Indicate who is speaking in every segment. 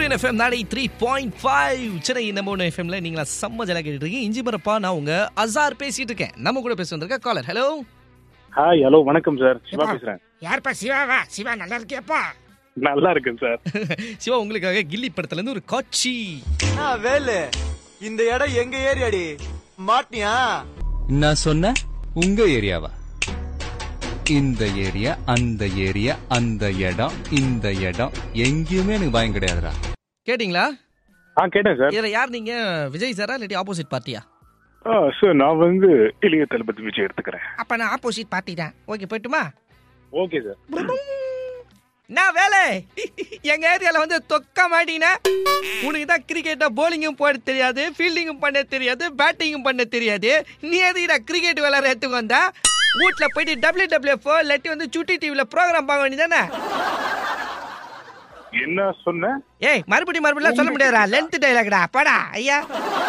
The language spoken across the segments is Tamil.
Speaker 1: சூரியன் எஃப்எம் நாளை த்ரீ பாயிண்ட் ஃபைவ் சென்னை நம்ம ஒன்று எஃப்எம்ல நீங்களா செம்ம ஜலா கேட்டுட்டு இருக்கீங்க இஞ்சி மரப்பா நான் உங்க அசார் பேசிட்டு இருக்கேன் நம்ம கூட பேச வந்திருக்க காலர் ஹலோ
Speaker 2: ஹாய் ஹலோ வணக்கம் சார் சிவா
Speaker 3: எப்பா?
Speaker 2: பேசுறேன்
Speaker 3: யாருப்பா சிவாவா சிவா நல்லா இருக்கியாப்பா
Speaker 2: நல்லா இருக்கேன் சார்
Speaker 1: சிவா உங்களுக்காக கில்லி படத்துல இருந்து ஒரு காட்சி
Speaker 4: ஆ, வேலு இந்த இடம் எங்க ஏரியாடி மாட்டியா
Speaker 5: நான் சொன்ன உங்க ஏரியாவா இந்த ஏரியா அந்த ஏரியா அந்த இடம் இந்த இடம் எங்கேயுமே எனக்கு பயம் கிடையாதுடா
Speaker 1: கேட்டிங்களா
Speaker 2: ஆ கேட்டேன் சார்
Speaker 1: இதுல யார் நீங்க விஜய் சாரா இல்லாட்டி ஆப்போசிட் பார்ட்டியா
Speaker 2: ஆ சார் நான் வந்து இளைய தளபதி விஜய் எடுத்துக்கிறேன்
Speaker 3: அப்ப நான் ஆப்போசிட் பார்ட்டி தான் ஓகே போயிட்டுமா
Speaker 2: ஓகே சார்
Speaker 1: நான் வேலை எங்க ஏரியால வந்து தொக்க மாட்டீங்கன்னா உனக்கு தான் கிரிக்கெட்டை போலிங்கும் போட தெரியாது ஃபீல்டிங்கும் பண்ண தெரியாது பேட்டிங்கும் பண்ண தெரியாது நீ எதுக்கிட்ட கிரிக்கெட் விளையாட எடுத்துக்கு வந்தா வீட்ல போயிட்டு டபிள்யூ டபிள்யூ இல்லாட்டி வந்து சுட்டி டிவில ப்ரோக்ராம் பார்க்க வேண்டியதானே
Speaker 2: என்ன சொன்ன
Speaker 1: ஏய் மறுபடியும் மறுபடியும் சொல்ல முடியாதா லென்த் டைலாக்டா படா ஐயா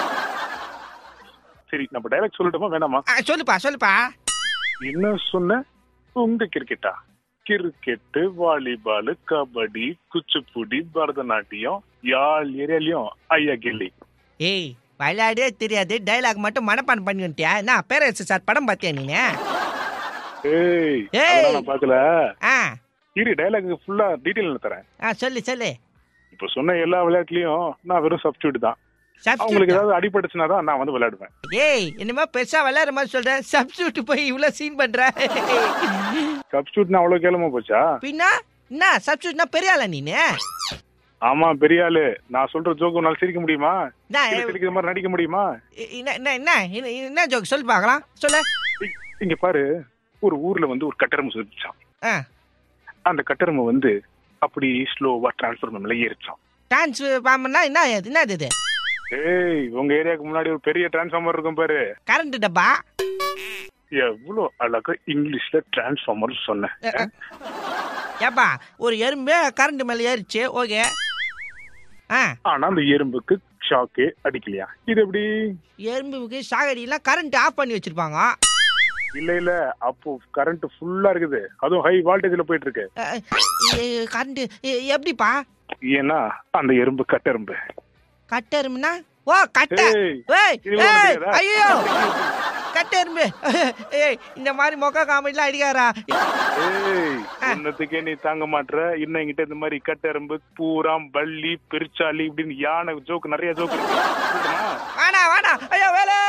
Speaker 2: சரி நம்ம டைலாக் சொல்லட்டுமா வேணாமா
Speaker 3: ஆ, சொல்லுப்பா சொல்லுப்பா
Speaker 2: என்ன சொன்ன உங்க கிரிக்கெட்டா கிரிக்கெட்டு வாலிபால் கபடி குச்சிப்புடி பரதநாட்டியம் யாழ் ஏரியாலையும் ஐயா கில்லி
Speaker 1: ஏய் விளையாடே தெரியாது டைலாக் மட்டும் மனப்பான் பண்ணி வந்துட்டியா என்ன பேரரசு சார் படம் பார்த்தியா நீ
Speaker 2: ஏய்
Speaker 1: ஏய்.
Speaker 2: அதெல்லாம் நான் பார்க்கல
Speaker 1: ஆ
Speaker 2: இரு டைலாக் ஃபுல்லா டீடைல் தரேன்
Speaker 1: ஆ சொல்லு சொல்லு
Speaker 2: இப்போ சொன்ன எல்லா விளையாட்டுலயும் நான் வெறும் சப்ஸ்டியூட் தான் அவங்களுக்கு
Speaker 1: Substitute ஆ?
Speaker 2: ஏதாவது அடிபட்டுச்சுனா தான் நான் வந்து விளையாடுவேன்
Speaker 1: ஏய் என்னமா பெருசா விளையாடுற மாதிரி சொல்ற சப்ஸ்டியூட் போய் இவ்வளவு சீன் பண்ற
Speaker 2: சப்ஸ்டியூட்னா அவ்வளவு கேளமா போச்சா
Speaker 1: பின்னா என்ன சப்ஸ்டியூட்னா பெரிய ஆளா நீனு
Speaker 2: ஆமா பெரிய ஆளு நான் சொல்ற ஜோக்கு உன்னால சிரிக்க முடியுமா
Speaker 1: நான்
Speaker 2: இல்ல சிரிக்கிற மாதிரி நடிக்க முடியுமா
Speaker 1: இ- என்ன என்ன என்ன என்ன- என்ன ஜோக் சொல்லி பார்க்கலாம் சொல்லு
Speaker 2: இ- இங்க பாரு ஒரு ஊர்ல வந்து ஒரு கட்டரம்பு சுதிச்சான்
Speaker 1: ஆ
Speaker 2: அந்த கட்டரம்பு வந்து அப்படி ஸ்லோவா டிரான்ஸ்ஃபர் ஏறிச்சான்
Speaker 1: டான்ஸ் பாம்பன்னா என்ன இது என்னது இது
Speaker 2: ஏய் உங்க ஏரியாக்கு முன்னாடி ஒரு பெரிய டிரான்ஸ்ஃபார்மர் இருக்கும் பாரு
Speaker 1: கரண்ட் டப்பா
Speaker 2: எவ்வளவு அழகா இங்கிலீஷ்ல டிரான்ஸ்ஃபார்மர் சொன்னேன்
Speaker 1: ஏப்பா ஒரு எறும்பு கரண்ட் மேல ஏறிச்சு ஓகே ஆ
Speaker 2: ஆனா அந்த எறும்புக்கு ஷாக்கே அடிக்கலையா இது எப்படி
Speaker 1: எறும்புக்கு சாகடியெல்லாம் கரண்ட் ஆஃப் பண்ணி வச்சிருப்பாங்க
Speaker 2: இல்ல இல்ல அப்போ கரண்ட் ஃபுல்லா இருக்குது அதுவும் ஹை வால்டேஜ்ல போயிட்டு இருக்கு
Speaker 1: கரண்ட் எப்படிப்பா
Speaker 2: ஏன்னா அந்த எறும்பு கட்டெரும்பு
Speaker 1: கட்டெரும்புனா ஓ கட்டை
Speaker 2: ஏய்,
Speaker 1: ஏய்
Speaker 2: இது கூட
Speaker 1: ஏய்
Speaker 2: தெரியாதா?
Speaker 1: ஐயோ கட்டெரும்பு ஏய் இந்த மாதிரி மொக்க காமெடிலாம் அடிக்காரா
Speaker 2: ஏய் உன்னத்துக்கே நீ தாங்க மாட்ற இன்னும் என்கிட்ட இந்த மாதிரி கட்டெரும்பு பூராம் பள்ளி பெருச்சாலி இப்படின்னு யானை ஜோக்கு நிறைய ஜோக்கு இருக்கு சொல்லட்டுமா?
Speaker 1: வேணா வேணா ஐயோ வேலை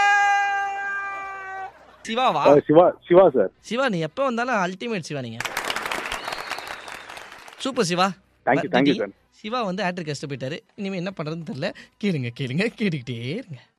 Speaker 1: சிவாவா
Speaker 2: ஆ, சிவா சிவா சார்
Speaker 1: சிவா நீ எப்போ வந்தாலும் அல்டிமேட் சிவா நீங்க super Siva
Speaker 2: Thank you, thank you,
Speaker 1: but
Speaker 2: sir.
Speaker 1: Siva வந்து ஆக்டர் கஷ்டப்பட்டாரு இனிமே என்ன பண்றதுன்னு தெரியல கேளுங்க கேளுங்க கேட்டுக்கிட்டே இருங்க